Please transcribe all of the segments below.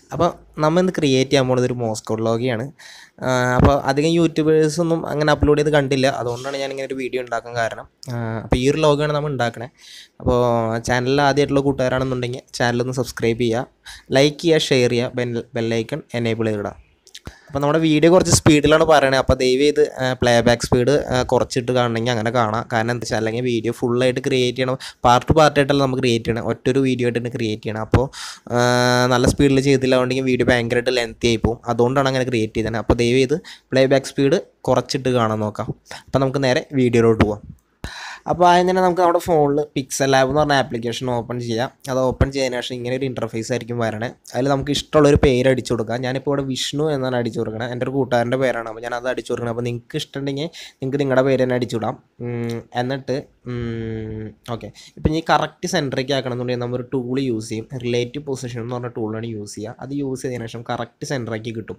അപ്പോൾ നമ്മൾ ഇന്ന് ക്രിയേറ്റ് ചെയ്യാൻ പോകുന്നത് ഒരു മോസ്കോ വ്ളോഗിയാണ് അപ്പോൾ അധികം യൂട്യൂബേഴ്സ് ഒന്നും അങ്ങനെ അപ്ലോഡ് ചെയ്ത് കണ്ടില്ല അതുകൊണ്ടാണ് ഞാൻ ഇങ്ങനെ ഒരു വീഡിയോ ഉണ്ടാക്കാൻ കാരണം അപ്പോൾ ഈ ഒരു വ്ളോഗാണ് നമ്മൾ ഉണ്ടാക്കണേ അപ്പോൾ ചാനലിൽ ആദ്യമായിട്ടുള്ള കൂട്ടുകാരാണെന്നുണ്ടെങ്കിൽ ചാനലൊന്ന് സബ്സ്ക്രൈബ് ചെയ്യുക ലൈക്ക് ചെയ്യുക ഷെയർ ചെയ്യുക ബെൽ ബെല്ലൈക്കൺ എനേബിൾ ചെയ്തിടുക അപ്പോൾ നമ്മുടെ വീഡിയോ കുറച്ച് സ്പീഡിലാണ് പറയണത് അപ്പോൾ ദയവ് ചെയ്ത് പ്ലേ ബാക്ക് സ്പീഡ് കുറച്ചിട്ട് കാണണമെങ്കിൽ അങ്ങനെ കാണാം കാരണം എന്താ വെച്ചാൽ അല്ലെങ്കിൽ വീഡിയോ ഫുള്ളായിട്ട് ക്രിയേറ്റ് ചെയ്യണം പാർട്ട് പാർട്ടായിട്ടല്ല നമുക്ക് ക്രിയേറ്റ് ചെയ്യണം ഒറ്റൊരു വീഡിയോ ആയിട്ട് തന്നെ ക്രിയേറ്റ് ചെയ്യണം അപ്പോൾ ആ, നല്ല സ്പീഡിൽ ചെയ്തില്ല ഉണ്ടെങ്കിൽ വീഡിയോ ഭയങ്കരമായിട്ട് ലെങ്തി ആയി പോകും അതുകൊണ്ടാണ് അങ്ങനെ ക്രിയേറ്റ് ചെയ്തത് അപ്പോൾ ദയവ് ചെയ്ത് പ്ലേ ബാക്ക് സ്പീഡ് കുറച്ചിട്ട് കാണാൻ നോക്കാം അപ്പോൾ നമുക്ക് നേരെ വീഡിയോയിലോട്ട് പോവാം അപ്പോൾ ആദ്യം തന്നെ നമുക്ക് നമ്മുടെ ഫോണിൽ പിക്സൽ ലാബ് എന്ന് പറഞ്ഞ ആപ്ലിക്കേഷൻ ഓപ്പൺ ചെയ്യാം അത് ഓപ്പൺ ചെയ്തതിന് ശേഷം ഇങ്ങനെ ഒരു ഇൻ്റർഫേസ് ആയിരിക്കും വരണേ അതിൽ നമുക്ക് ഇഷ്ടമുള്ള ഒരു പേര് അടിച്ചു കൊടുക്കാം ഞാനിപ്പോൾ ഇവിടെ വിഷ്ണു എന്നാണ് അടിച്ചു കൊടുക്കണത് എൻ്റെ ഒരു കൂട്ടുകാരൻ്റെ പേരാണ് അപ്പോൾ ഞാൻ അത് അടിച്ചു കൊടുക്കണം അപ്പോൾ നിങ്ങൾക്ക് ഇഷ്ടമുണ്ടെങ്കിൽ നിങ്ങൾക്ക് നിങ്ങളുടെ പേര് തന്നെ അടിച്ചു വിടാം ഉം, എന്നിട്ട് ഓക്കെ ഇപ്പം ഈ കറക്റ്റ് സെൻറ്ററിലേക്ക് ആക്കണമെന്നുണ്ടെങ്കിൽ നമ്മൾ ഒരു ടൂൾ യൂസ് ചെയ്യും റിലേറ്റീവ് പൊസിഷൻ എന്ന് പറഞ്ഞ ടൂളാണ് യൂസ് ചെയ്യുക അത് യൂസ് ചെയ്തതിന് ശേഷം കറക്റ്റ് സെൻറ്ററാക്കി കിട്ടും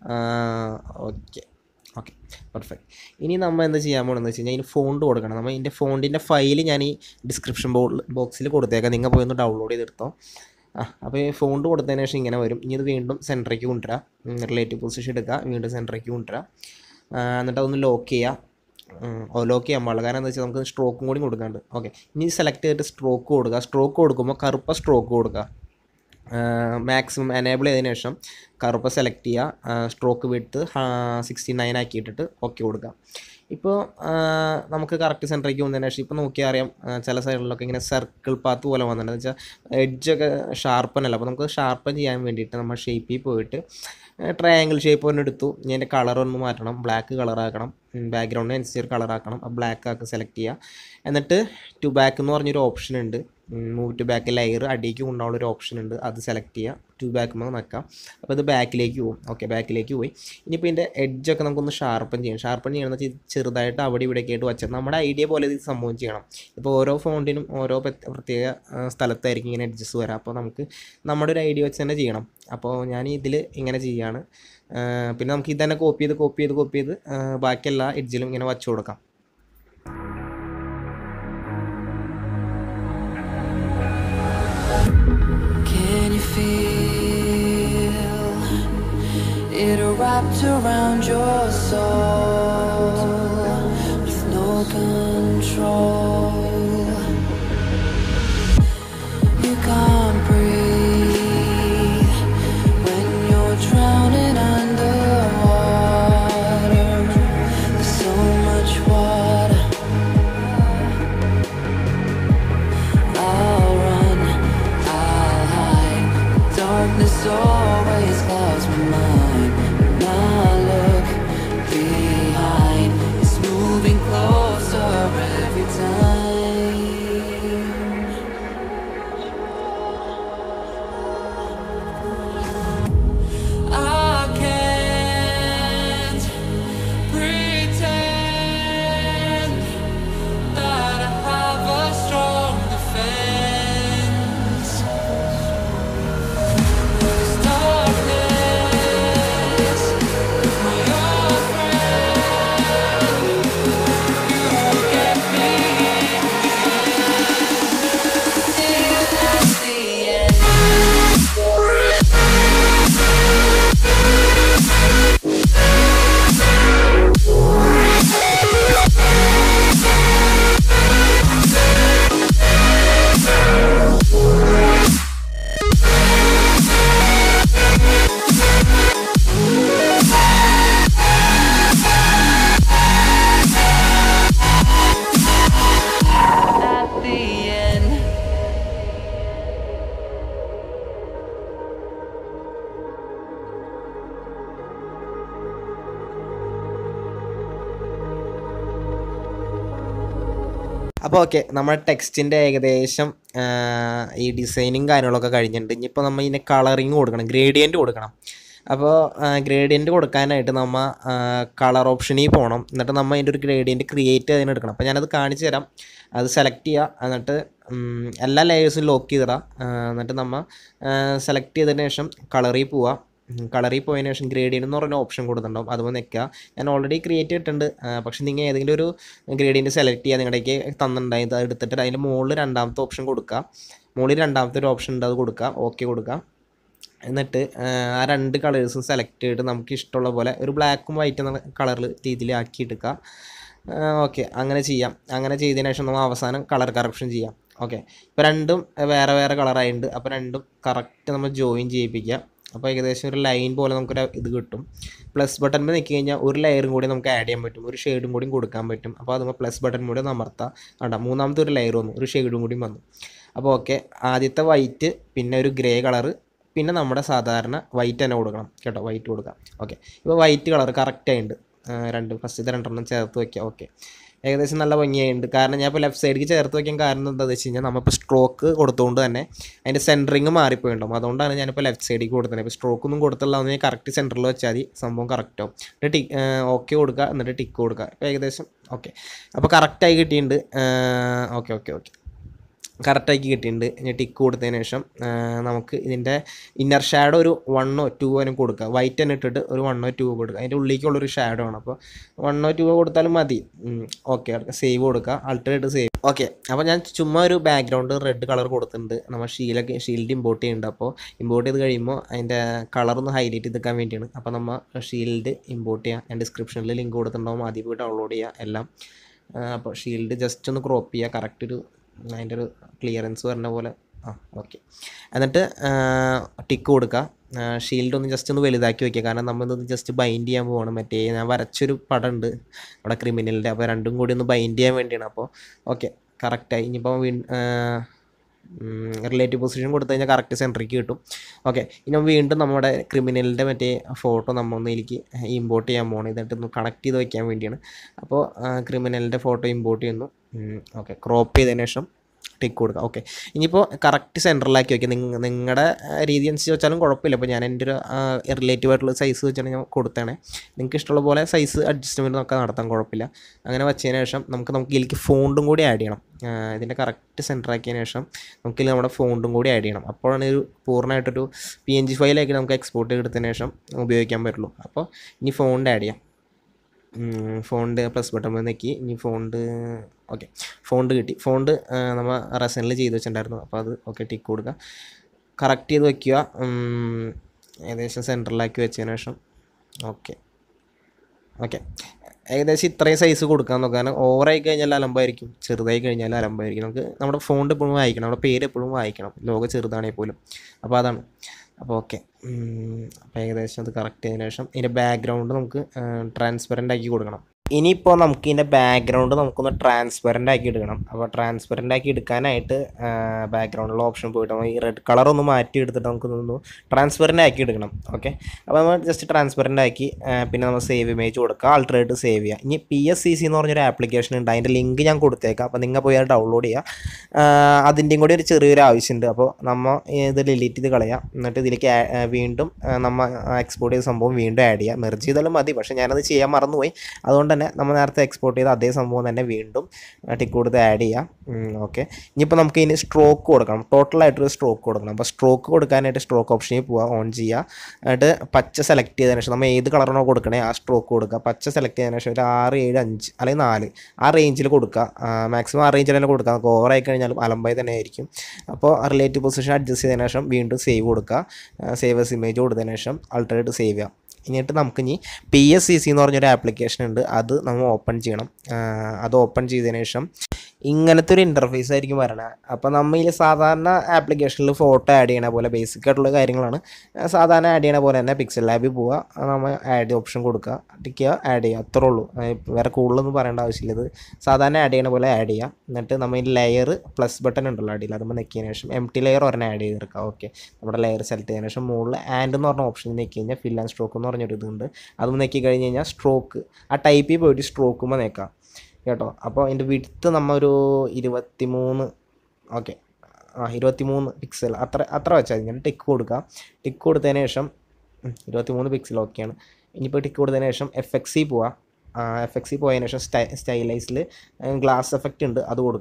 ഓക്കെ ഓക്കെ പെർഫെക്റ്റ് ഇനി നമ്മൾ എന്താ ചെയ്യാൻ പോകണമെന്ന് വെച്ച് കഴിഞ്ഞാൽ ഇതിന് ഫോണ്ട് കൊടുക്കണം നമ്മൾ ഇതിൻ്റെ ഫോണ്ടിൻ്റെ ഫയൽ ഞാൻ ഈ ഡിസ്ക്രിപ്ഷൻ ബോക്സിൽ കൊടുത്തേക്കാം നിങ്ങൾ പോയി ഒന്ന് ഡൗൺലോഡ് ചെയ്തെടുത്തോ ആ അപ്പോൾ ഈ ഫോണ്ട് കൊടുത്തതിന് ശേഷം ഇങ്ങനെ വരും ഇനി ഇത് വീണ്ടും സെൻറ്ററിലേക്ക് കൊണ്ടുവരാം റിലേറ്റീവ് പൊസിഷൻ എടുക്കുക വീണ്ടും സെൻറ്ററിലേക്ക് കൊണ്ടുവരാം ആ, എന്നിട്ട് അതൊന്ന് ലോക്ക് ചെയ്യുക ലോക്ക് ചെയ്യാൻ പാടില്ല കാരണം എന്താ വെച്ചാൽ നമുക്ക് സ്ട്രോക്കും കൂടി കൊടുക്കാണ്ട് ഓക്കെ ഇനി സെലക്ട് ചെയ്തിട്ട് സ്ട്രോക്ക് കൊടുക്കുക സ്ട്രോക്ക് കൊടുക്കുമ്പോൾ കറുപ്പ സ്ട്രോക്ക് കൊടുക്കുക മാക്സിമം എനേബിൾ ചെയ്തതിന് ശേഷം കറുപ്പ് സെലക്ട് ചെയ്യുക സ്ട്രോക്ക് വിട്ട് സിക്സ്റ്റി നയൻ ആക്കിയിട്ടിട്ട് ഓക്കെ കൊടുക്കുക ഇപ്പോൾ നമുക്ക് കറക്റ്റ് സെൻറ്ററിലേക്ക് വന്നതിന് ശേഷം ഇപ്പോൾ നോക്കിയാൽ അറിയാം ആ, ചില സൈഡിലൊക്കെ ഇങ്ങനെ സർക്കിൾ പാത്ത് പോലെ വന്നിട്ടുണ്ട് എന്ന് വെച്ചാൽ എഡ്ജൊക്കെ ഷാർപ്പൻ അല്ല അപ്പോൾ നമുക്ക് ഷാർപ്പൻ ചെയ്യാൻ വേണ്ടിയിട്ട് നമ്മൾ ഷേപ്പിൽ പോയിട്ട് ട്രയാങ്കിൾ ഷേപ്പ് ഒന്ന് എടുത്തു ഇനി അതിൻ്റെ കളർ ഒന്ന് മാറ്റണം ബ്ലാക്ക് കളറാക്കണം ബാക്ക്ഗ്രൗണ്ടിന് അനുസരിച്ച് കളർ ആക്കണം ആ ബ്ലാക്ക് ആക്കി സെലക്ട് ചെയ്യുക എന്നിട്ട് ടു ബാക്ക് എന്ന് പറഞ്ഞൊരു ഓപ്ഷൻ ഉണ്ട് മൂവ് ടു ബാക്ക് ലെയർ അടിയിലേക്ക് കൊണ്ടുപോകാനുള്ള ഒരു ഓപ്ഷൻ ഉണ്ട് അത് സെലക്ട് ചെയ്യുക ടു ബാക്ക് മേൽ നിൽക്കാം അപ്പോൾ ഇത് ബാക്കിലേക്ക് പോകും ഓക്കെ ബാക്കിലേക്ക് പോയി ഇനിയിപ്പോൾ ഇതിൻ്റെ എഡ്ജൊക്കെ നമുക്കൊന്ന് ഷാർപ്പൻ ചെയ്യണം ഷാർപ്പൻ ചെയ്യണമെന്ന് വെച്ചാൽ ഇത് ചെറുതായിട്ട് അവിടെ ഇവിടെയൊക്കെ ആയിട്ട് വെച്ചാൽ നമ്മുടെ ഐഡിയ പോലെ ഇത് സംഭവം ചെയ്യണം ഇപ്പോൾ ഓരോ ഫോണ്ടിനും ഓരോ പ്രത്യ- പ്രത്യേക ആ, സ്ഥലത്തായിരിക്കും ഇങ്ങനെ എഡ്ജസ് വരാം അപ്പോൾ നമുക്ക് നമ്മുടെ ഒരു ഐഡിയ വെച്ച് തന്നെ ചെയ്യണം അപ്പോൾ ഞാൻ ഇതിൽ ഇങ്ങനെ ചെയ്യാണ് ആ, പിന്നെ നമുക്ക് ഇത് തന്നെ കോപ്പി ചെയ്ത് കോപ്പി ചെയ്ത് കോപ്പി ചെയ്ത് ആ, ബാക്കി എല്ലാ എഡ്ജിലും ഇങ്ങനെ വച്ചു കൊടുക്കാം Can you feel it wrapped around your soul with no control? You can't breathe when you're drowning underwater. There's so much water. I'll run, I'll hide. Darkness always clouds my mind. When I look behind, it's moving closer every time. I can't pretend that I have a strong defense. 'Cause darkness is my old friend. You won't get me till that's the end. At the end. അപ്പോൾ okay നമ്മുടെ ടെക്സ്റ്റിൻ്റെ ഏകദേശം ആ, ഈ designing കാര്യങ്ങളൊക്കെ കഴിഞ്ഞിട്ടുണ്ട് ഇനിയിപ്പോൾ നമ്മൾ ഇതിന് കളറിങ് കൊടുക്കണം ഗ്രേഡിയൻറ്റ് കൊടുക്കണം അപ്പോൾ ഗ്രേഡിയൻറ്റ് കൊടുക്കാനായിട്ട് നമ്മൾ കളർ ഓപ്ഷനിൽ പോകണം എന്നിട്ട് നമ്മൾ അതിൻ്റെ ഒരു ഗ്രേഡിയൻറ്റ് ക്രിയേറ്റ് ചെയ്തതിന് എടുക്കണം അപ്പോൾ ഞാനത് കാണിച്ചു തരാം അത് സെലക്ട് ചെയ്യുക എന്നിട്ട് ഉം, എല്ലാ ലേയേഴ്സും ലോക്ക് ചെയ്തിടാം ആ, എന്നിട്ട് നമ്മൾ സെലക്ട് ചെയ്തതിന് ശേഷം കളറിൽ പോവുക കളറിൽ പോയതിന് ശേഷം ഗ്രേഡിയൻ്റ് എന്ന് പറഞ്ഞ ഓപ്ഷൻ കൊടുത്തിട്ടുണ്ടാവും അതുപോലെ നിൽക്കുക ഞാൻ ഓൾറെഡി ക്രിയേറ്റ് ചെയ്തിട്ടുണ്ട് ആ, പക്ഷേ നിങ്ങൾ ഏതെങ്കിലും ഒരു ഗ്രേഡിയൻറ്റ് സെലക്ട് ചെയ്യുക നിങ്ങളുടേക്ക് തന്നിട്ടുണ്ടായി അത് എടുത്തിട്ട് അതിൻ്റെ മുകളിൽ രണ്ടാമത്തെ ഓപ്ഷൻ കൊടുക്കുക മുകളിൽ രണ്ടാമത്തെ ഒരു ഓപ്ഷൻ ഉണ്ട് അത് കൊടുക്കുക ഓക്കെ കൊടുക്കുക എന്നിട്ട് ആ, ആ രണ്ട് കളേഴ്സും സെലക്ട് ചെയ്തിട്ട് നമുക്ക് ഇഷ്ടമുള്ള പോലെ ഒരു ബ്ലാക്കും വൈറ്റ് എന്ന കളറിൽ രീതിയിൽ ആക്കി എടുക്കുക ഓക്കെ അങ്ങനെ ചെയ്യാം അങ്ങനെ ചെയ്തതിന് ശേഷം നമ്മൾ അവസാനം കളർ കറക്ഷൻ ചെയ്യാം ഓക്കെ ഇപ്പോൾ രണ്ടും വേറെ വേറെ കളറായിട്ടുണ്ട് അപ്പോൾ രണ്ടും കറക്റ്റ് നമ്മൾ ജോയിൻ ചെയ്യിപ്പിക്കുക അപ്പോൾ ഏകദേശം ഒരു ലൈൻ പോലെ നമുക്കൊരു ഇത് കിട്ടും പ്ലസ് ബട്ടൺ നിൽക്കി കഴിഞ്ഞാൽ ഒരു ലെയറും കൂടി നമുക്ക് ആഡ് ചെയ്യാൻ പറ്റും ഒരു ഷെയ്ഡും കൂടി കൊടുക്കാൻ പറ്റും അപ്പോൾ അത് പ്ലസ് ബട്ടൺ കൂടി ഒന്ന് അമർത്താം വേണ്ട മൂന്നാമത്തെ ഒരു ലെയർ വന്നു ഒരു ഷെയ്ഡും കൂടി വന്നു അപ്പോൾ ഓക്കെ ആദ്യത്തെ വൈറ്റ് പിന്നെ ഒരു ഗ്രേ കളറ് പിന്നെ നമ്മുടെ സാധാരണ വൈറ്റ് തന്നെ കൊടുക്കണം കേട്ടോ വൈറ്റ് കൊടുക്കാം ഓക്കെ ഇപ്പോൾ വൈറ്റ് കളർ കറക്റ്റ് ആയിട്ടുണ്ട് രണ്ട് ഫസ്റ്റത്തെ രണ്ടെണ്ണം ചേർത്ത് വയ്ക്കുക ഓക്കെ ഏകദേശം നല്ല ഭംഗിയായിട്ടുണ്ട് കാരണം ഞാൻ ഇപ്പോൾ ലെഫ്റ്റ് സൈഡിലേക്ക് ചേർത്ത് വയ്ക്കാൻ കാരണം എന്താണെന്ന് വെച്ച് കഴിഞ്ഞാൽ നമ്മളിപ്പോൾ സ്ട്രോക്ക് കൊടുത്തുകൊണ്ട് തന്നെ അതിൻ്റെ സെൻറ്ററിങ് മാറിപ്പോയിട്ടുണ്ടാവും അതുകൊണ്ടാണ് ഞാനിപ്പോൾ ലെഫ്റ്റ് സൈഡിലേക്ക് കൊടുത്തത് ഇപ്പോൾ സ്ട്രോക്ക് ഒന്നും കൊടുത്തുള്ള ഒന്ന് കറക്റ്റ് സെൻറ്ററിൽ വെച്ചാൽ മതി സംഭവം കറക്റ്റ് ആവും എന്നിട്ട് ടിക്ക് ഓക്കെ കൊടുക്കുക എന്നിട്ട് ടിക്ക് കൊടുക്കുക ഇപ്പോൾ ഏകദേശം ഓക്കെ അപ്പോൾ കറക്റ്റായി കിട്ടിയിട്ടുണ്ട് ഓക്കെ ഓക്കെ ഓക്കെ കറക്റ്റാക്കി കിട്ടിയിട്ടുണ്ട് ഇനി ടിക്ക് കൊടുത്തതിന് ശേഷം ആ, നമുക്ക് ഇതിൻ്റെ ഇന്നർ ഷാഡോ ഒരു വണ്ണോ ടൂ വരും കൊടുക്കുക വൈറ്റ് തന്നെ ഇട്ടിട്ട് ഒരു വണ്ണോ ടൂ കൊടുക്കുക അതിൻ്റെ ഉള്ളിലേക്കുള്ളൊരു ഷാഡോ ആണ് അപ്പോൾ വണ്ണോ ടൂ കൊടുത്താലും മതി ഓക്കെ സേവ് കൊടുക്കുക അൾട്ടറേറ്റ് സേവ് ഓക്കെ അപ്പോൾ ഞാൻ ചുമ്മാ ഒരു ബാക്ക്ഗ്രൗണ്ട് റെഡ് കളർ കൊടുത്തിട്ടുണ്ട് നമ്മൾ ഷീലൊക്കെ ഷീൽഡ് ഇമ്പോർട്ട് ചെയ്യുന്നുണ്ട് അപ്പോൾ ഇമ്പോർട്ട് ചെയ്ത് കഴിയുമ്പോൾ അതിൻ്റെ കളർ ഒന്ന് ഹൈലൈറ്റ് ചെയ്തെക്കാൻ വേണ്ടിയാണ് അപ്പോൾ നമ്മൾ ഷീൽഡ് ഇമ്പോർട്ട് ചെയ്യുക ഞാൻ ഡിസ്ക്രിപ്ഷനിൽ ലിങ്ക് കൊടുത്തിട്ടുണ്ടാവും ആദ്യം പോയി ഡൗൺലോഡ് ചെയ്യുക എല്ലാം ആ, അപ്പോൾ ഷീൽഡ് ജസ്റ്റ് ഒന്ന് ക്രോപ്പ് ചെയ്യുക കറക്റ്റ് ഒരു അതിൻ്റെ ഒരു ക്ലിയറൻസ് വരുന്ന പോലെ ആ ഓക്കെ എന്നിട്ട് ടിക്ക് കൊടുക്കുക ഷീൽഡ് ഒന്ന് ജസ്റ്റ് ഒന്ന് വലുതാക്കി വയ്ക്കുക കാരണം നമ്മളിത് ജസ്റ്റ് ബൈൻഡ് ചെയ്യാൻ പോവാണ് മറ്റേ ഞാൻ വരച്ചൊരു പടം ഉണ്ട് അവിടെ ക്രിമിനലിൻ്റെ അപ്പോൾ രണ്ടും കൂടി ഒന്ന് ബൈൻഡ് ചെയ്യാൻ വേണ്ടിയാണ് അപ്പോൾ ഓക്കെ കറക്റ്റായി ഇനിയിപ്പോൾ വീ റിലേറ്റീവ് പൊസിഷൻ കൊടുത്തു കഴിഞ്ഞാൽ കറക്റ്റ് സെൻറ്ററിക്ക് കിട്ടും ഓക്കെ ഇനി വീണ്ടും നമ്മുടെ ക്രിമിനലിൻ്റെ മറ്റേ ഫോട്ടോ നമ്മൾ ഒന്ന് ഇതിലേക്ക് ഇമ്പോർട്ട് ചെയ്യാൻ പോകണം എന്നിട്ട് ഒന്ന് കണക്ട് ചെയ്ത് വയ്ക്കാൻ വേണ്ടിയാണ് അപ്പോൾ ക്രിമിനലിൻ്റെ ഫോട്ടോ ഇമ്പോർട്ട് ചെയ്യുന്നു ഓക്കെ ക്രോപ്പ് ചെയ്തതിന് ശേഷം ടിക്ക് കൊടുക്കുക ഓക്കെ ഇനിയിപ്പോൾ കറക്റ്റ് സെൻറ്ററിലാക്കി വയ്ക്കുക നിങ്ങ നിങ്ങളുടെ രീതി അനുസരിച്ച് വെച്ചാലും കുഴപ്പമില്ല അപ്പോൾ ഞാൻ എൻ്റെ ഒരു റിലേറ്റീവ് ആയിട്ടുള്ള സൈസ് വെച്ചാണ് ഞാൻ കൊടുത്തതാണ് നിങ്ങൾക്ക് ഇഷ്ടമുള്ള പോലെ സൈസ് അഡ്ജസ്റ്റ്മെൻറ്റ് ഒക്കെ നടത്താൻ കുഴപ്പമില്ല അങ്ങനെ വെച്ചതിന് ശേഷം നമുക്ക് നമുക്ക് ഇതിലേക്ക് ഫോണ്ടും കൂടി ആഡ് ചെയ്യണം ആ, ഇതിൻ്റെ കറക്റ്റ് സെൻറ്റർ ആക്കിയതിന് ശേഷം നമുക്ക് ഇതിൽ നമ്മുടെ ഫോണ്ടും കൂടി ആഡ് ചെയ്യണം അപ്പോഴാണ് ഒരു പൂർണ്ണമായിട്ടൊരു പി എൻ ജി ഫയലാക്കി നമുക്ക് എക്സ്പോർട്ട് ചെയ്തെടുത്തതിന് ശേഷം ഉപയോഗിക്കാൻ പറ്റുള്ളൂ അപ്പോൾ ഇനി ഫോണ്ട് ആഡ് ചെയ്യാം ഫോണ്ട് പ്ലസ് ബട്ടൺ നെക്കി ഇനി ഫോണ്ട് ഓക്കെ ഫോണ്ട് കിട്ടി ഫോണ്ട് നമ്മൾ റെസനിൽ ചെയ്ത് വെച്ചിട്ടുണ്ടായിരുന്നു അപ്പോൾ അത് ഓക്കെ ടിക്ക് കൊടുക്കുക കറക്റ്റ് ചെയ്ത് വയ്ക്കുക ഉം, ഏകദേശം സെൻറ്ററിലാക്കി വെച്ചതിന് ശേഷം ഓക്കെ ഓക്കെ ഏകദേശം ഇത്രയും സൈസ് കൊടുക്കാൻ നോക്കുക കാരണം ഓവറായി കഴിഞ്ഞാൽ അലമ്പായിരിക്കും ചെറുതായി കഴിഞ്ഞാൽ അലമ്പായിരിക്കും നമുക്ക് നമ്മുടെ ഫോണ്ട് എപ്പോഴും വായിക്കണം നമ്മുടെ പേര് എപ്പോഴും വായിക്കണം ലോഗോ ചെറുതാണെങ്കിൽ പോലും അപ്പോൾ അതാണ് അപ്പോൾ ഓക്കെ അപ്പോൾ ഏകദേശം അത് കറക്റ്റ് ചെയ്തതിന് ശേഷം ഇതിൻ്റെ ബാക്ക്ഗ്രൗണ്ട് നമുക്ക് ട്രാൻസ്പെറൻ്റ് ആക്കി കൊടുക്കണം ഇനിയിപ്പോൾ നമുക്ക് ഇതിൻ്റെ ബാക്ക്ഗ്രൗണ്ട് നമുക്കൊന്ന് ട്രാൻസ്പെറൻ്റ് ആക്കി എടുക്കണം അപ്പോൾ ട്രാൻസ്പെറൻ്റ് ആക്കി എടുക്കാനായിട്ട് ബാക്ക്ഗ്രൗണ്ടിലുള്ള ഓപ്ഷൻ പോയിട്ട് നമ്മൾ ഈ റെഡ് കളർ ഒന്ന് മാറ്റി എടുത്തിട്ട് നമുക്ക് ഒന്ന് ട്രാൻസ്പെറൻ്റ് ആക്കി എടുക്കണം ഓക്കെ അപ്പോൾ നമ്മൾ ജസ്റ്റ് ട്രാൻസ്പെറൻ്റ് ആക്കി ആ, പിന്നെ നമ്മൾ സേവ് ഇമേജ് കൊടുക്കുക ആൾട്ടറേറ്റ് സേവ് ചെയ്യുക ഇനി പി എസ് സി സി എന്ന് പറഞ്ഞൊരു ആപ്ലിക്കേഷൻ ഉണ്ട് അതിൻ്റെ ലിങ്ക് ഞാൻ കൊടുത്തേക്കാം അപ്പോൾ നിങ്ങൾ പോയി അത് ഡൗൺലോഡ് ചെയ്യുക ആ, അതിൻ്റെയും കൂടി ഒരു ചെറിയൊരു ആവശ്യമുണ്ട് അപ്പോൾ നമ്മൾ ഇത് ഡിലീറ്റ് ചെയ്ത് കളയാം എന്നിട്ട് ഇതിലേക്ക് ആ- ആ, വീണ്ടും ആ, നമ്മൾ എക്സ്പോർട്ട് ചെയ്ത സംഭവം വീണ്ടും ആഡ് ചെയ്യുക മെർജ് ചെയ്താലും മതി പക്ഷേ ഞാനത് ചെയ്യാൻ മറന്നുപോയി അതുകൊണ്ട് തന്നെ നമ്മൾ നേരത്തെ എക്സ്പോർട്ട് ചെയ്ത അതേ സംഭവം തന്നെ വീണ്ടും ടിക്ക് കൊടുത്ത് ആഡ് ചെയ്യാം ഓക്കെ ഇനിയിപ്പോൾ നമുക്ക് ഇനി സ്ട്രോക്ക് കൊടുക്കണം ടോട്ടലായിട്ടൊരു സ്ട്രോക്ക് കൊടുക്കണം അപ്പോൾ സ്ട്രോക്ക് കൊടുക്കാനായിട്ട് സ്ട്രോക്ക് ഓപ്ഷനിൽ പോവുക ഓൺ ചെയ്യുക എന്നിട്ട് പച്ച സെലക്ട് ചെയ്തതിന് ശേഷം നമ്മൾ ഏത് കളറാണോ കൊടുക്കണേ ആ സ്ട്രോക്ക് കൊടുക്കുക പച്ച സെലക്ട് ചെയ്തതിന് ശേഷം ഒരു ആറ് ഏഴ് അഞ്ച് അല്ലെങ്കിൽ നാല് ആ റേഞ്ചിൽ കൊടുക്കുക മാക്സിമം ആ റേഞ്ചിൽ തന്നെ കൊടുക്കുക നമുക്ക് ഓവറായി കഴിഞ്ഞാലും അലമ്പായി തന്നെ ആയിരിക്കും അപ്പോൾ റിലേറ്റീവ് പൊസിഷൻ അഡ്ജസ്റ്റ് ചെയ്തതിന് ശേഷം വീണ്ടും സേവ് കൊടുക്കുക സേവ് എസ് ഇമേജ് കൊടുത്തതിന് ശേഷം അൾട്ടറേറ്റ് സേവ് ചെയ്യാം എന്നിട്ട് നമുക്ക് ഇനി പി എസ് സി സി എന്ന് പറഞ്ഞൊരു ആപ്ലിക്കേഷൻ ഉണ്ട് അത് നമ്മൾ ഓപ്പൺ ചെയ്യണം ആ, അത് ഓപ്പൺ ചെയ്തതിന് ശേഷം ഇങ്ങനത്തെ ഒരു ഇൻ്റർഫേസ് ആയിരിക്കും വരണത് അപ്പോൾ നമ്മൾ ഇതിൽ സാധാരണ ആപ്ലിക്കേഷനിൽ ഫോട്ടോ ആഡ് ചെയ്യണ പോലെ ബേസിക് ആയിട്ടുള്ള കാര്യങ്ങളാണ് ആ, സാധാരണ ആഡ് ചെയ്യണ പോലെ തന്നെ പിക്സൽ ലാബിൽ പോവുക ആ, നമ്മൾ ആഡ് ഓപ്ഷൻ കൊടുക്കുക ടിക്ക് ചെയ്യുക ആഡ് ചെയ്യുക അത്രേ ഉള്ളൂ ആ, വേറെ കൂടുതലൊന്നും പറയേണ്ട ആവശ്യമില്ല ഇത് സാധാരണ ആഡ് ചെയ്യണ പോലെ ആഡ് ചെയ്യുക എന്നിട്ട് നമ്മൾ ഈ ലെയർ പ്ലസ് ബട്ടൺ ഉണ്ടല്ലോ അടിയിൽ അത് നെക്കിയതിന് ശേഷം എം ടി ലെയർ ഒരെണ്ണം ആഡ് ചെയ്തെടുക്കുക ഓക്കെ നമ്മുടെ ലെയർ സെലക്ട് ചെയ്തതിന് ശേഷം മുകളിൽ ആൻഡ് എന്ന് പറഞ്ഞ ഓപ്ഷൻ നെക്കി കഴിഞ്ഞാൽ ഫിൽ ആൻഡ് സ്ട്രോക്ക് എന്ന് പറഞ്ഞൊരു ഇതുണ്ട് അത് നെക്കി കഴിഞ്ഞ് കഴിഞ്ഞാൽ സ്ട്രോക്ക് ആ ടൈപ്പിൽ പോയിട്ട് സ്ട്രോക്കുമ്പോൾ നേക്കാം കേട്ടോ അപ്പോൾ അതിൻ്റെ വിഡ്ത്ത് നമ്മ ഒരു ഇരുപത്തി മൂന്ന് ഓക്കെ ആ ഇരുപത്തി മൂന്ന് പിക്സൽ അത്ര അത്ര വെച്ചാൽ ഇങ്ങനെ ടിക്ക് കൊടുക്കുക ടിക്ക് കൊടുത്തതിന് ശേഷം ഇരുപത്തി മൂന്ന് പിക്സൽ ഓക്കെയാണ് ഇനിയിപ്പോൾ ടിക്ക് കൊടുത്തതിന് ശേഷം എഫ് എക്സ് സി പോവുക എഫ് എക്സ് സി പോയതിന് ശേഷം സ്റ്റൈ സ്റ്റൈലൈസിൽ ഗ്ലാസ് എഫക്റ്റ് ഉണ്ട് അത് കൊടുക്കുക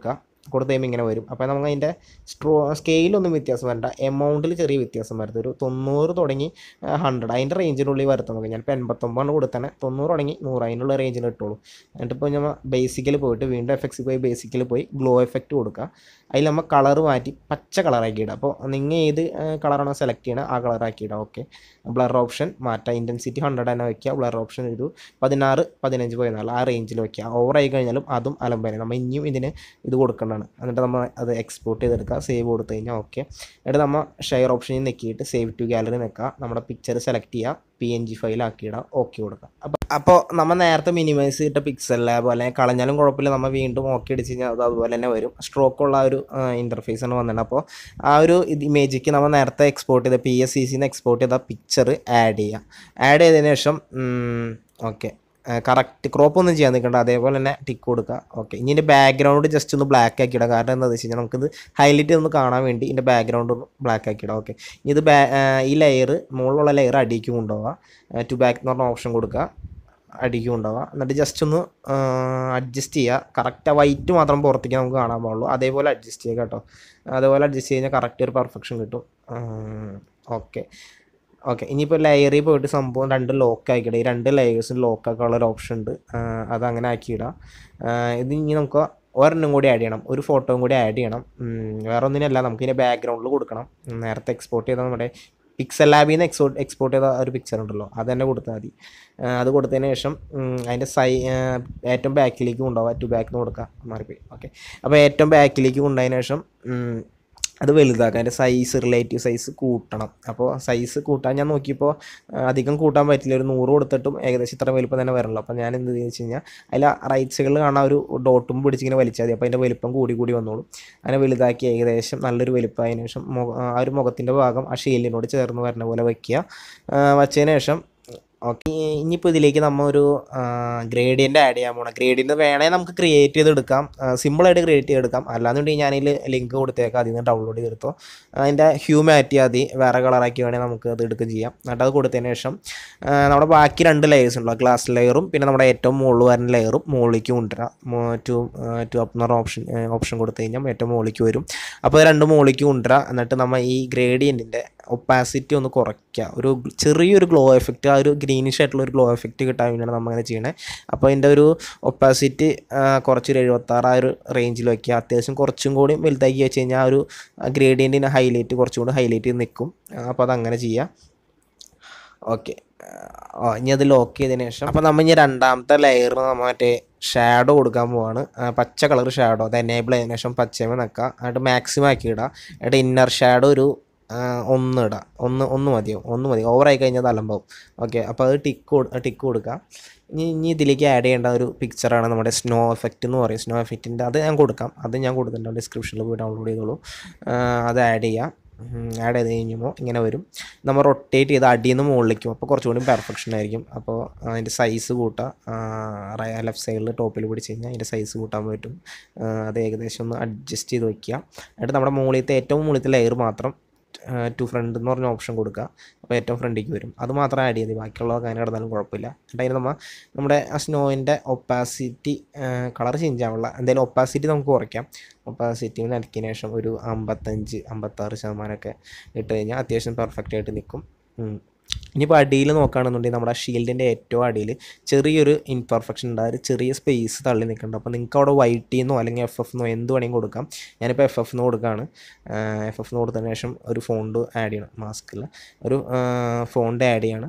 കൊടുത്തു കഴിയുമ്പോൾ ഇങ്ങനെ വരും അപ്പോൾ നമുക്ക് അതിൻ്റെ സ്ട്രോ സ്കെയിലൊന്നും വ്യത്യാസം വരണ്ട എമൗണ്ടിൽ ചെറിയ വ്യത്യാസം വരരുത് ഒരു തൊണ്ണൂറ് തുടങ്ങി ഹൺഡ്രഡ് അതിൻ്റെ റേഞ്ചിനുള്ളിൽ വരുത്തും നമുക്ക് ഞാനിപ്പോൾ എൺപത്തൊമ്പതാണ് കൊടുത്തന്നെ തൊണ്ണൂറ് തുടങ്ങി നൂറ് അതിനുള്ള റേഞ്ചിൽ ഇട്ടോളൂ എന്നിട്ടിപ്പോൾ നമ്മൾ ബേസിക്കൽ പോയിട്ട് വീണ്ടും എഫക്ട്സ് പോയി ബേസിക്കൽ പോയി ഗ്ലോ എഫക്റ്റ് കൊടുക്കുക അതിൽ നമ്മൾ കളർ മാറ്റി പച്ച കളറാക്കി ഇടുക അപ്പോൾ നിങ്ങൾ ഏത് കളറാണോ സെലക്ട് ചെയ്യണത് ആ കളറാക്കി ഇടുക ഓക്കെ ബ്ലർ ഓപ്ഷൻ മാറ്റാം ഇൻറ്റൻസിറ്റി ഹൺഡ്രഡ് തന്നെ വയ്ക്കുക ബ്ലർ ഓപ്ഷൻ ഒരു പതിനാറ് പതിനഞ്ച് പതിനാല് ആ റേഞ്ചിൽ വയ്ക്കുക ഓവറായി കഴിഞ്ഞാലും അതും അലമ്പനെ നമ്മൾ ഇനിയും ഇതിന് ഇത് കൊടുക്കേണ്ടതാണ് എന്നിട്ട് നമ്മൾ അത് എക്സ്പോർട്ട് ചെയ്തെടുക്കുക സേവ് കൊടുത്തു കഴിഞ്ഞാൽ ഓക്കെ എന്നിട്ട് നമ്മൾ ഷെയർ ഓപ്ഷനിൽ നിൽക്കിയിട്ട് സേവ് ടു ഗാലറി നിൽക്കുക നമ്മുടെ പിക്ചർ സെലക്ട് ചെയ്യുക പി എൻ ജി ഫയൽ ആക്കിയിടുക ഓക്കെ കൊടുക്കുക അപ്പോൾ അപ്പോൾ നമ്മൾ നേരത്തെ മിനിമൈസ് ചെയ്തിട്ട പിക്സൽ ലാബ് അല്ലെങ്കിൽ കളഞ്ഞാലും കുഴപ്പമില്ല നമ്മൾ വീണ്ടും ഓക്കെ അടിച്ച് കഴിഞ്ഞാൽ അത് അതുപോലെ തന്നെ വരും സ്ട്രോക്ക് ഉള്ള ആ ഒരു ഇൻ്റർഫേസ് ആണ് വന്നത് അപ്പോൾ ആ ഒരു ഇത് ഇമേജിക്ക് നമ്മൾ നേരത്തെ എക്സ്പോർട്ട് ചെയ്ത പി എസ് സി സിന്ന് എക്സ്പോർട്ട് ചെയ്ത പിക്ചർ ആഡ് ചെയ്യുക ആഡ് ചെയ്തതിന് ശേഷം ഓക്കെ കറക്റ്റ് ക്രോപ്പ് ഒന്നും ചെയ്യാൻ നിൽക്കണ്ട അതേപോലെ തന്നെ ടിക്ക് കൊടുക്കുക ഓക്കെ ഇനി ഇതിൻ്റെ ബാക്ക്ഗ്രൗണ്ട് ജസ്റ്റ് ഒന്ന് ബ്ലാക്ക് ആക്കിയിടാം കാരണം എന്താണെന്ന് വെച്ച് കഴിഞ്ഞാൽ നമുക്കിത് ഹൈലൈറ്റ് ഒന്ന് കാണാൻ വേണ്ടി ഇതിൻ്റെ ബാക്ക്ഗ്രൗണ്ട് ഒന്ന് ബ്ലാക്ക് ആക്കിയിടാം ഓക്കെ ഇത് ബാ ഈ ലെയർ മുകളിലുള്ള ലെയർ അടിക്ക് കൊണ്ടുപോവുക ടു ബാക്ക് എന്ന് പറഞ്ഞ ഓപ്ഷൻ കൊടുക്കുക അടിക്ക് കൊണ്ടുപോവുക എന്നിട്ട് ജസ്റ്റ് ഒന്ന് അഡ്ജസ്റ്റ് ചെയ്യുക കറക്റ്റ് ആ വൈറ്റ് മാത്രം പുറത്തേക്ക് നമുക്ക് കാണാൻ പാടുള്ളൂ അതേപോലെ അഡ്ജസ്റ്റ് ചെയ്യുക കേട്ടോ അതേപോലെ അഡ്ജസ്റ്റ് കഴിഞ്ഞാൽ കറക്റ്റ് ഒരു പെർഫെക്ഷൻ കിട്ടും ഓക്കെ ഓക്കെ ഇനിയിപ്പോൾ ലെയറിൽ പോയിട്ട് സംഭവം രണ്ട് ലോക്ക് ആക്കിയിടുക ഈ രണ്ട് ലെയേഴ്സും ലോക്ക് ആക്കാനുള്ള ഒരു ഓപ്ഷൻ ഉണ്ട് അത് അങ്ങനെ ആക്കിയിടുക ഇത് ഇനി നമുക്ക് ഒരെണ്ണം കൂടി ആഡ് ചെയ്യണം ഒരു ഫോട്ടോയും കൂടി ആഡ് ചെയ്യണം വേറെ ഒന്നിനല്ല നമുക്ക് ഇതിൻ്റെ ബാക്ക്ഗ്രൗണ്ടിൽ കൊടുക്കണം നേരത്തെ എക്സ്പോർട്ട് ചെയ്ത നമ്മുടെ പിക്സൽ ലാബിൽ നിന്ന് എക്സോ എക്സ്പോർട്ട് ചെയ്ത ഒരു പിക്ചർ ഉണ്ടല്ലോ അത് തന്നെ കൊടുത്താൽ മതി അത് കൊടുത്തതിന് ശേഷം അതിൻ്റെ സൈ ഏറ്റവും ബാക്കിലേക്ക് കൊണ്ടുപോകാം ടു ബാക്ക് എന്ന് കൊടുക്കുക മാറിപ്പോയി ഓക്കെ അപ്പോൾ ഏറ്റവും ബാക്കിലേക്ക് കൊണ്ടുപോയതിന് ശേഷം അത് വലുതാക്കുക അതിൻ്റെ സൈസ് റിലേറ്റീവ് സൈസ് കൂട്ടണം അപ്പോൾ സൈസ് കൂട്ടാൻ ഞാൻ നോക്കിയപ്പോൾ അധികം കൂട്ടാൻ പറ്റില്ല ഒരു നൂറ് കൊടുത്തിട്ടും ഏകദേശം ഇത്ര വലുപ്പം തന്നെ വരണല്ലോ അപ്പോൾ ഞാൻ എന്ത് ചെയ്യുന്നത് വെച്ച് കഴിഞ്ഞാൽ അതിൽ റൈറ്റ് സൈഡിൽ കാണാൻ ഒരു ഡോട്ടും പിടിച്ചിങ്ങനെ വലിച്ചാൽ മതി അപ്പോൾ അതിൻ്റെ വലുപ്പം കൂടി കൂടി വന്നോളും അങ്ങനെ വലുതാക്കി ഏകദേശം നല്ലൊരു വലുപ്പം അതിന് ശേഷം മുഖ ആ ഒരു മുഖത്തിൻ്റെ ഭാഗം ആ ഷീലിനോട് ചേർന്ന് വരുന്ന പോലെ വയ്ക്കുക വച്ചതിന് ശേഷം ഓക്കെ ഇനിയിപ്പോൾ ഇതിലേക്ക് നമ്മൾ ഒരു ഗ്രേഡിയൻ്റ് ആഡ് ചെയ്യാൻ പോകണം ഗ്രേഡിയൻ്റ് വേണേൽ നമുക്ക് ക്രിയേറ്റ് ചെയ്തെടുക്കാം സിമ്പിളായിട്ട് ക്രിയേറ്റ് ചെയ്തെടുക്കാം അല്ലാന്നുണ്ടെങ്കിൽ ഞാനതിൽ ലിങ്ക് കൊടുത്തേക്കാം അതിൽ നിന്ന് ഡൗൺലോഡ് ചെയ്തെടുത്തോ അതിൻ്റെ ഹ്യൂ മാറ്റിയാൽ മതി വേറെ കളറാക്കി വേണമെങ്കിൽ നമുക്ക് അത് എടുക്കുകയും ചെയ്യാം എന്നിട്ട് അത് കൊടുത്തതിന് ശേഷം നമ്മുടെ ബാക്കി രണ്ട് ലെയേഴ്സ് ഉണ്ടല്ലോ ഗ്ലാസ് ലെയറും പിന്നെ നമ്മുടെ ഏറ്റവും മുകളിൽ വരുന്ന ലെയറും മുകളിലേക്ക് കൊണ്ടുവരാം ടു ടു അപ്പ് എന്ന് പറഞ്ഞ ഓപ്ഷൻ ഓപ്ഷൻ കൊടുത്തു കഴിഞ്ഞാൽ ഏറ്റവും മുകളിലേക്ക് വരും അപ്പോൾ രണ്ട് മുകളിലേക്ക് കൊണ്ടുവരാം എന്നിട്ട് നമ്മൾ ഈ ഗ്രേഡിയൻറ്റിൻ്റെ ഒപ്പാസിറ്റി ഒന്ന് കുറയ്ക്കുക ഒരു ചെറിയൊരു ഗ്ലോ എഫക്റ്റ് ആ ഒരു ഗ്രീനിഷ് ആയിട്ടുള്ള ഒരു ഗ്ലോ എഫക്റ്റ് കിട്ടാൻ വേണ്ടിയാണ് നമ്മൾ അങ്ങനെ ചെയ്യണത് അപ്പോൾ അതിൻ്റെ ഒരു ഒപ്പാസിറ്റി കുറച്ചൊരു എഴുപത്താറ് ആ ഒരു റേഞ്ചിൽ വയ്ക്കുക അത്യാവശ്യം കുറച്ചും കൂടി വലുതാക്കി വെച്ച് കഴിഞ്ഞാൽ ആ ഒരു ഗ്രേഡിയൻറ്റിന് ഹൈലൈറ്റ് കുറച്ചും കൂടി ഹൈലൈറ്റ് ചെയ്ത് നിൽക്കും അപ്പോൾ അതങ്ങനെ ചെയ്യുക ഓക്കെ ഇനി അത് ലോക്ക് ചെയ്തതിന് ശേഷം അപ്പോൾ നമ്മൾ ഇനി രണ്ടാമത്തെ ലെയറിന് നമ്മൾ മറ്റേ ഷാഡോ കൊടുക്കാൻ പോവാണ് പച്ച കളർ ഷാഡോ അത് എനേബിൾ ചെയ്തതിന് ശേഷം പച്ചമ നിൽക്കുക എന്നിട്ട് മാക്സിമം ആക്കി ഇടുക എന്നിട്ട് ഇന്നർ ഷാഡോ ഒരു ഒന്ന് ഇടുക ഒന്ന് ഒന്ന് മതിയോ ഒന്ന് മതി ഓവറായി കഴിഞ്ഞാൽ അത് അലമ്പാവും ഓക്കെ അപ്പോൾ അത് ടിക്ക് ടിക്ക് കൊടുക്കുക ഇനി ഇനി ഇതിലേക്ക് ആഡ് ചെയ്യേണ്ട ഒരു പിക്ചറാണ് നമ്മുടെ സ്നോ എഫക്റ്റ് എന്ന് പറയും സ്നോ എഫക്റ്റിൻ്റെ അത് ഞാൻ കൊടുക്കാം അത് ഞാൻ കൊടുത്തിട്ടുണ്ട് ഡിസ്ക്രിപ്ഷനിൽ പോയി ഡൗൺലോഡ് ചെയ്തോളൂ അത് ആഡ് ചെയ്യുക ആഡ് ചെയ്ത് കഴിഞ്ഞപ്പോൾ ഇങ്ങനെ വരും നമ്മൾ റൊട്ടേറ്റ് ചെയ്ത് അടിയിൽ നിന്ന് മുകളിലേക്കും അപ്പോൾ കുറച്ചുകൂടി പെർഫെക്ഷൻ ആയിരിക്കും അപ്പോൾ അതിൻ്റെ സൈസ് കൂട്ടുക ലെഫ്റ്റ് സൈഡിൽ ടോപ്പിൽ പിടിച്ച് കഴിഞ്ഞാൽ അതിൻ്റെ സൈസ് കൂട്ടാൻ പറ്റും അത് ഏകദേശം ഒന്ന് അഡ്ജസ്റ്റ് ചെയ്ത് വയ്ക്കുക എന്നിട്ട് നമ്മുടെ മുകളിലത്തെ ഏറ്റവും മുകളിലത്തെ ലെയർ മാത്രം ടു ഫ്രണ്ട് എന്ന് പറഞ്ഞ ഓപ്ഷൻ കൊടുക്കുക അപ്പോൾ ഏറ്റവും ഫ്രണ്ടിലേക്ക് വരും അത് മാത്രം ആഡ് ചെയ്ത് ബാക്കിയുള്ളതൊക്കെ അതിന് കിടന്നാലും കുഴപ്പമില്ല എന്നിട്ട് അതിന് നമ്മൾ നമ്മുടെ ആ സ്നോയിൻ്റെ ഒപ്പാസിറ്റി കളർ ചേഞ്ച് ആവുള്ള എന്തെങ്കിലും ഒപ്പാസിറ്റി നമുക്ക് കുറയ്ക്കാം ഒപ്പാസിറ്റി നടക്കിയതിന് ശേഷം ഒരു അമ്പത്തഞ്ച് അമ്പത്താറ് ശതമാനമൊക്കെ ഇട്ട് കഴിഞ്ഞാൽ അത്യാവശ്യം പെർഫെക്റ്റ് ആയിട്ട് നിൽക്കും ഇനിയിപ്പോൾ അടിയിൽ നോക്കുകയാണെന്നുണ്ടെങ്കിൽ നമ്മുടെ ഷീൽഡിൻ്റെ ഏറ്റവും അടിയിൽ ചെറിയൊരു ഇൻപെർഫെക്ഷൻ ഉണ്ട് ആ ഒരു ചെറിയ സ്പേസ് തള്ളി നിൽക്കുന്നുണ്ട് അപ്പോൾ നിങ്ങൾക്ക് അവിടെ വൈറ്റ് എന്നോ അല്ലെങ്കിൽ എഫ് എഫ് എന്നോ എന്ത് വേണമെങ്കിൽ കൊടുക്കാം ഞാനിപ്പോൾ എഫ് എഫ് എന്ന് കൊടുക്കുകയാണ് എഫ് എഫ് എന്ന് കൊടുത്തതിന് ശേഷം ഒരു ഫോണ്ട് ആഡ് ചെയ്യണം മാസ്കിൽ ഒരു ഫോണ്ട് ആഡ് ചെയ്യണം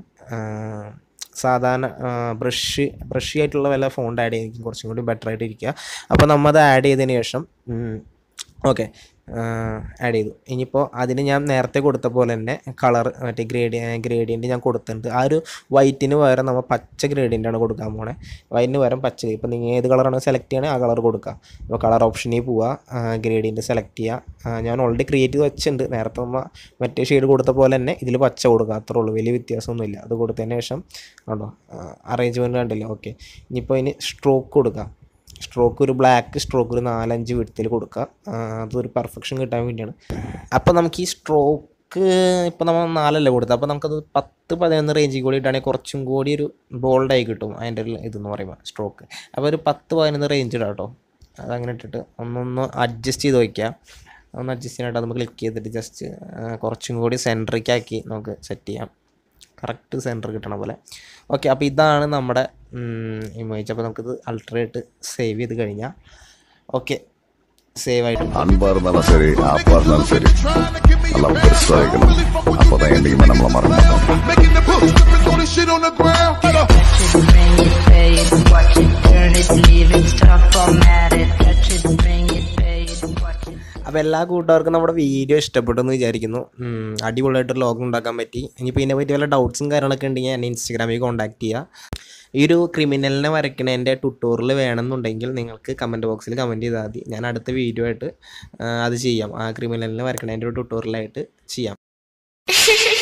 സാധാരണ ബ്രഷ് ബ്രഷി ആയിട്ടുള്ള വല്ല ഫോണ്ട് ആഡ് ചെയ്തെങ്കിൽ കുറച്ചും കൂടി ബെറ്റർ ആയിട്ട് ഇരിക്കുക അപ്പോൾ നമ്മൾ അത് ആഡ് ചെയ്തതിന് ശേഷം ഓക്കെ ആഡ് ചെയ്തു ഇനിയിപ്പോൾ അതിന് ഞാൻ നേരത്തെ കൊടുത്ത പോലെ തന്നെ കളർ മറ്റേ ഗ്രേഡി ഗ്രേഡിയൻറ്റ് ഞാൻ കൊടുത്തിട്ടുണ്ട് ആ ഒരു വൈറ്റിന് പകരം നമ്മൾ പച്ച ഗ്രേഡിയൻ്റാണ് കൊടുക്കാൻ പോണേ വൈറ്റിന് പകരം പച്ച ഇപ്പോൾ നിങ്ങൾ ഏത് കളറാണ് സെലക്ട് ചെയ്യണേ ആ കളർ കൊടുക്കുക അപ്പോൾ കളർ ഓപ്ഷനിൽ പോവുക ഗ്രേഡിയൻറ്റ് സെലക്ട് ചെയ്യുക ഞാൻ ഓൾറെഡി ക്രിയേറ്റ് ചെയ്ത് വെച്ചിട്ടുണ്ട് നേരത്തെ നമ്മൾ മറ്റേ ഷെയ്ഡ് കൊടുത്ത പോലെ തന്നെ ഇതിൽ പച്ച കൊടുക്കുക അത്രേ ഉള്ളൂ വലിയ വ്യത്യാസമൊന്നുമില്ല അത് കൊടുത്തതിന് ശേഷം കണ്ടോ അറേഞ്ച്മെൻറ്റ് കണ്ടില്ല ഓക്കെ ഇനിയിപ്പോൾ ഇതിന് സ്ട്രോക്ക് കൊടുക്കുക സ്ട്രോക്ക് ഒരു ബ്ലാക്ക് സ്ട്രോക്ക് ഒരു നാലഞ്ച് വിടത്തിൽ കൊടുക്കുക അതൊരു പെർഫെക്ഷൻ കിട്ടാൻ വേണ്ടിയാണ് അപ്പോൾ നമുക്ക് ഈ സ്ട്രോക്ക് ഇപ്പോൾ നമ്മൾ നാലല്ലേ കൊടുത്തത് അപ്പോൾ നമുക്കത് പത്ത് പതിനൊന്ന് റേഞ്ചിൽ കൂടി ഇട്ടാണെങ്കിൽ കുറച്ചും കൂടി ഒരു ബോൾഡായി കിട്ടും അതിൻ്റെ ഒരു ഇതെന്ന് പറയുമ്പോൾ സ്ട്രോക്ക് അപ്പോൾ ഒരു പത്ത് പതിനൊന്ന് റേഞ്ച് ഇടാം കേട്ടോ അതങ്ങനെ ഇട്ടിട്ട് ഒന്നൊന്ന് അഡ്ജസ്റ്റ് ചെയ്ത് വയ്ക്കുക ഒന്ന് അഡ്ജസ്റ്റ് ചെയ്യാനായിട്ട് നമുക്ക് ക്ലിക്ക് ചെയ്തിട്ട് ജസ്റ്റ് കുറച്ചും കൂടി സെൻട്രിക്കാക്കി നമുക്ക് സെറ്റ് ചെയ്യാം കറക്റ്റ് സെൻറ്റർ കിട്ടണ പോലെ ഓക്കെ അപ്പോൾ ഇതാണ് നമ്മുടെ ഇമേജ് അപ്പോൾ നമുക്കിത് അൾട്രേറ്റ് സേവ് ചെയ്ത് കഴിഞ്ഞാൽ ഓക്കെ സേവ് ആയിട്ട് அன்பா இருந்தாலும் சரி அப்பா இருந்தாலும் சரி நல்லா பெருசா வைக்கணும் அப்பதான் என்னைக்குமே நம்மள மறக்க மாட்டோம் Making the push, stripping, throw this shit on the ground. Get up. Bring it, pay it, watch it, turn it, leave it, stop, format it, touch it, bring it, pay it, watch it. അപ്പോൾ എല്ലാ കൂട്ടുകാർക്കും നമ്മുടെ video ഇഷ്ടപ്പെട്ടു എന്ന് വിചാരിക്കുന്നു ഉം, അടിപൊളിയായിട്ട് logo ഉണ്ടാക്കാൻ പറ്റി ഇനിയിപ്പോൾ ഇതിനെ പറ്റി വല്ല ഡൗട്ട്സും കാര്യങ്ങളൊക്കെ ഉണ്ടെങ്കിൽ എന്നെ ഇൻസ്റ്റാഗ്രാമിൽ കോൺടാക്ട് ചെയ്യുക ഈ ഒരു ക്രിമിനലിനെ വരയ്ക്കണതിൻ്റെ ട്യൂട്ടോറിയൽ വേണമെന്നുണ്ടെങ്കിൽ നിങ്ങൾക്ക് കമൻറ്റ് ബോക്സിൽ കമൻറ്റ് ചെയ്താൽ മതി ഞാൻ അടുത്ത വീഡിയോ ആയിട്ട് ആ, അത് ചെയ്യാം ആ ക്രിമിനലിനെ വരയ്ക്കണതിൻ്റെ ഒരു ട്യൂട്ടോറിയലായിട്ട് ചെയ്യാം